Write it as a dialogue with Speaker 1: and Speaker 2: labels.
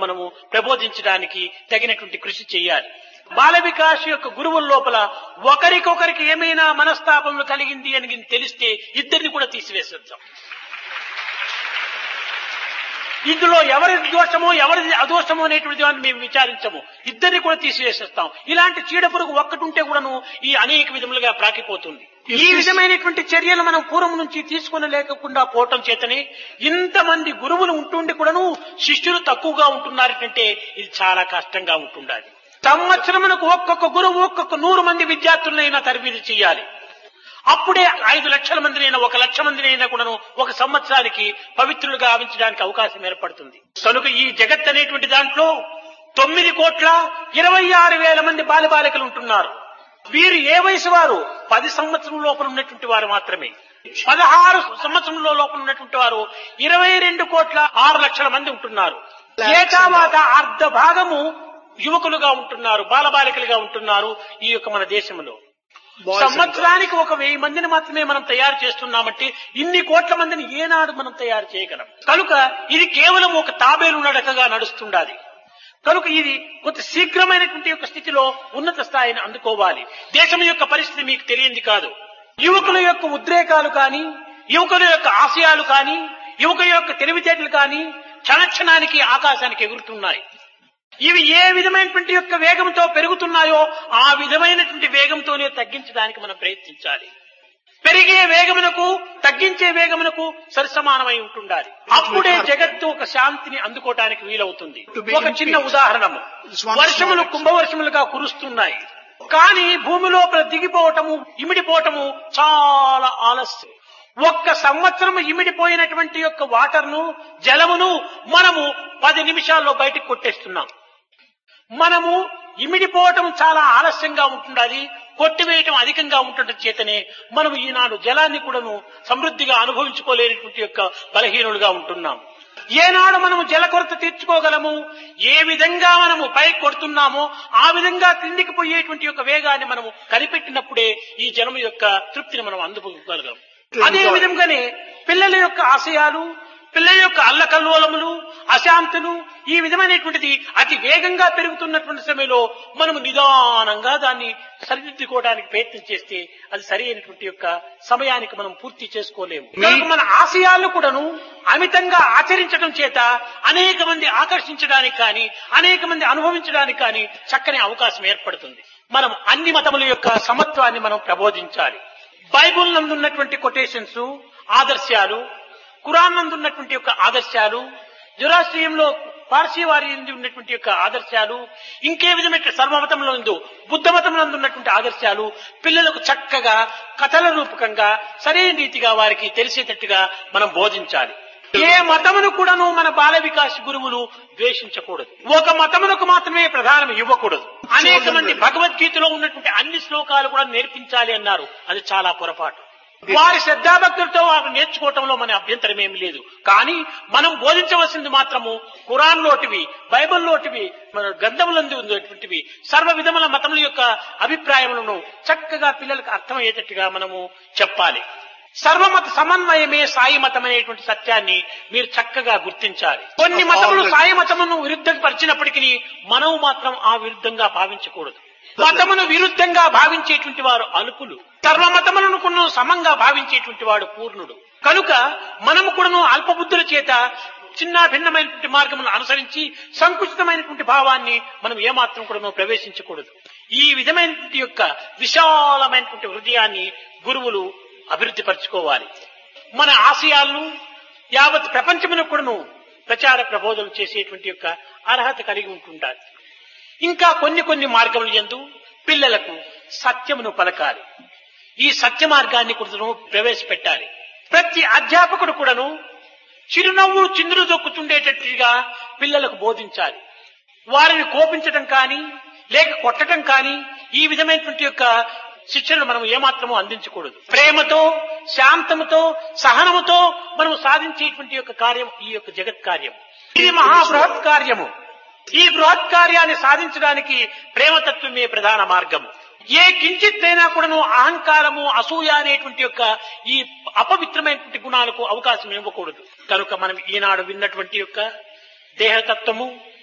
Speaker 1: మనము ప్రబోధించడానికి తగినటువంటి కృషి చేయాలి బాల వికాస్ యొక్క గురువుల లోపల ఒకరికొకరికి ఏమైనా మనస్తాపములు కలిగింది అని తెలిస్తే ఇద్దరిని కూడా తీసివేసేద్దాం ఇందులో ఎవరి దోషమో ఎవరిది అదోషమో అనేటువంటి దాన్ని మేము విచారించము ఇద్దరిని కూడా తీసివేసేస్తాం ఇలాంటి చీడ పురుగు ఒక్కటి ఉంటే కూడాను ఈ అనేక విధములుగా ప్రాకిపోతుంది ఈ విధమైనటువంటి చర్యలు మనం పూర్వం నుంచి తీసుకుని లేకుండా పోవటం చేతనే ఇంతమంది గురువులు ఉంటుండి కూడాను శిష్యులు తక్కువగా ఉంటున్నారంటే ఇది చాలా కష్టంగా ఉంటుండాలి సంవత్సరమునకు ఒక్కొక్క గురువు ఒక్కొక్క నూరు మంది విద్యార్థులైనా తరబిది చేయాలి అప్పుడే ఐదు లక్షల మందినైనా ఒక లక్ష మందినైనా కూడాను ఒక సంవత్సరానికి పవిత్రులుగా ఆవించడానికి అవకాశం ఏర్పడుతుంది కనుక ఈ జగత్ అనేటువంటి దాంట్లో తొమ్మిది కోట్ల ఇరవై ఆరు వేల మంది బాలబాలికలు ఉంటున్నారు వీరు ఏ వయసు వారు పది సంవత్సరం లోపల ఉన్నటువంటి వారు మాత్రమే పదహారు సంవత్సరంలో లోపల ఉన్నటువంటి వారు ఇరవై రెండు కోట్ల ఆరు లక్షల మంది ఉంటున్నారు ఏకావాత అర్ధ భాగము యువకులుగా ఉంటున్నారు బాలబాలికలుగా ఉంటున్నారు ఈ యొక్క మన దేశంలో
Speaker 2: Boys and
Speaker 1: సంవత్సరానికి ఒక వెయ్యి మందిని మాత్రమే మనం తయారు చేస్తున్నామంటే ఇన్ని కోట్ల మందిని ఏనాడు మనం తయారు చేయగలం కనుక ఇది కేవలం ఒక తాబేలు నడకగా నడుస్తుండాలి కనుక ఇది కొంత శీఘ్రమైనటువంటి యొక్క స్థితిలో ఉన్నత స్థాయిని అందుకోవాలి దేశం యొక్క పరిస్థితి మీకు తెలియంది కాదు యువకుల యొక్క ఉద్రేకాలు కానీ యువకుల యొక్క ఆశయాలు కానీ యువకుల యొక్క తెలివితేటలు కానీ క్షణక్షణానికి ఆకాశానికి ఎగురుతున్నాయి ఇవి ఏ విధమైనటువంటి యొక్క వేగంతో పెరుగుతున్నాయో ఆ విధమైనటువంటి వేగంతోనే తగ్గించడానికి మనం ప్రయత్నించాలి పెరిగే వేగమునకు తగ్గించే వేగమునకు సరిసమానమై ఉంటుండాలి అప్పుడే జగత్తు ఒక శాంతిని అందుకోవటానికి వీలవుతుంది ఒక చిన్న ఉదాహరణము వర్షములు కుంభవర్షములుగా కురుస్తున్నాయి కానీ భూమి లోపల దిగిపోవటము ఇమిడిపోవటము చాలా ఆలస్యం ఒక్క సంవత్సరం ఇమిడిపోయినటువంటి యొక్క వాటర్ను జలమును మనము పది నిమిషాల్లో బయటకు కొట్టేస్తున్నాం మనము ఇమిడిపోవటం చాలా ఆలస్యంగా ఉంటుండాలి కొట్టివేయటం అధికంగా ఉండటం చేతనే మనం ఈనాడు జలాన్ని కూడాను సమృద్ధిగా అనుభవించుకోలేనటువంటి యొక్క బలహీనులుగా ఉంటున్నాం ఏనాడు మనము జల కొరత తీర్చుకోగలము ఏ విధంగా మనము పైకి కొడుతున్నామో ఆ విధంగా క్రిందికి పోయేటువంటి యొక్క వేగాన్ని మనము కనిపెట్టినప్పుడే ఈ జలము యొక్క తృప్తిని మనం అందుకోగలం అదే విధంగానే పిల్లల యొక్క ఆశయాలు పిల్లల యొక్క అల్లకల్లోలములు అశాంతులు ఈ విధమైనటువంటిది అతి వేగంగా పెరుగుతున్నటువంటి సమయంలో మనము నిదానంగా దాన్ని సరిదిద్దుకోవడానికి ప్రయత్నం చేస్తే అది సరి అయినటువంటి యొక్క సమయానికి మనం పూర్తి చేసుకోలేము కనుక మన ఆశయాలను కూడాను అమితంగా ఆచరించడం చేత అనేక మంది ఆకర్షించడానికి కానీ అనేక మంది అనుభవించడానికి కానీ చక్కని అవకాశం ఏర్పడుతుంది మనం అన్ని మతముల యొక్క సమత్వాన్ని మనం ప్రబోధించాలి బైబుల్ నందున్నటువంటి కొటేషన్స్ ఆదర్శాలు ఖురాన్ నందు ఉన్నటువంటి యొక్క ఆదర్శాలు జురాశ్రయంలో పార్సీ వారి యందు ఉన్నటువంటి యొక్క ఆదర్శాలు ఇంకే విధమైన సర్వమతంలో ఉందో బుద్ధ మతంలో ఉన్నటువంటి ఆదర్శాలు పిల్లలకు చక్కగా కథల రూపకంగా సరైన రీతిగా వారికి తెలిసేటట్టుగా మనం బోధించాలి ఏ మతమును కూడాను మన బాల వికాస్ గురువులు ద్వేషించకూడదు ఒక మతమునకు మాత్రమే ప్రధానం ఇవ్వకూడదు అనేక మంది భగవద్గీతలో ఉన్నటువంటి అన్ని శ్లోకాలు కూడా నేర్పించాలి అన్నారు అది చాలా పొరపాటు వారి శ్రద్ధాభక్తులతో వారు నేర్చుకోవటంలో మన అభ్యంతరం ఏమి లేదు కానీ మనం బోధించవలసింది మాత్రము ఖురాన్ లోటివి బైబిల్ లోటివి మన గ్రంథములందు ఉన్నటువంటివి సర్వ విధముల మతముల యొక్క అభిప్రాయములను చక్కగా పిల్లలకు అర్థమయ్యేటట్టుగా మనము చెప్పాలి సర్వమత సమన్వయమే సాయి మతం అనేటువంటి సత్యాన్ని మీరు చక్కగా గుర్తించాలి కొన్ని మతములు సాయి మతమును విరుద్ధపరిచినప్పటికీ మనము మాత్రం ఆ విరుద్ధంగా భావించకూడదు మతమును విరుద్ధంగా భావించేటువంటి వారు అల్పులు సర్వమతములను కూడా సమంగా భావించేటువంటి వాడు పూర్ణుడు కనుక మనము కూడాను అల్పబుద్ధుల చేత చిన్న భిన్నమైనటువంటి మార్గములను అనుసరించి సంకుచితమైనటువంటి భావాన్ని మనం ఏమాత్రం కూడా ప్రవేశించకూడదు ఈ విధమైనటువంటి యొక్క విశాలమైనటువంటి హృదయాన్ని గురువులు అభివృద్ధి పరచుకోవాలి మన ఆశయాలను యావత్ ప్రపంచమునకు కూడాను ప్రచార ప్రబోధనలు చేసేటువంటి యొక్క అర్హత కలిగి ఉంటుంటారు ఇంకా కొన్ని కొన్ని మార్గములు ఎందు పిల్లలకు సత్యమును పలకాలి ఈ సత్య మార్గాన్ని కూడా ప్రవేశపెట్టాలి ప్రతి అధ్యాపకుడు కూడాను చిరునవ్వు చిందులు దొక్కుతుండేటట్టుగా పిల్లలకు బోధించాలి వారిని కోపించడం కానీ లేక కొట్టడం కానీ ఈ విధమైనటువంటి యొక్క శిక్షణను మనం ఏమాత్రమూ అందించకూడదు ప్రేమతో శాంతముతో సహనముతో మనం సాధించేటువంటి యొక్క కార్యం ఈ యొక్క జగత్ కార్యం ఇది మహాబృహత్ కార్యము ఈ బృహత్ కార్యాన్ని సాధించడానికి ప్రేమతత్వమే ప్రధాన మార్గము ఏ కించిత్తైనా కూడాను అహంకారము అసూయ అనేటువంటి యొక్క ఈ అపవిత్రమైనటువంటి గుణాలకు అవకాశం ఇవ్వకూడదు కనుక మనం ఈనాడు విన్నటువంటి యొక్క దేహతత్వము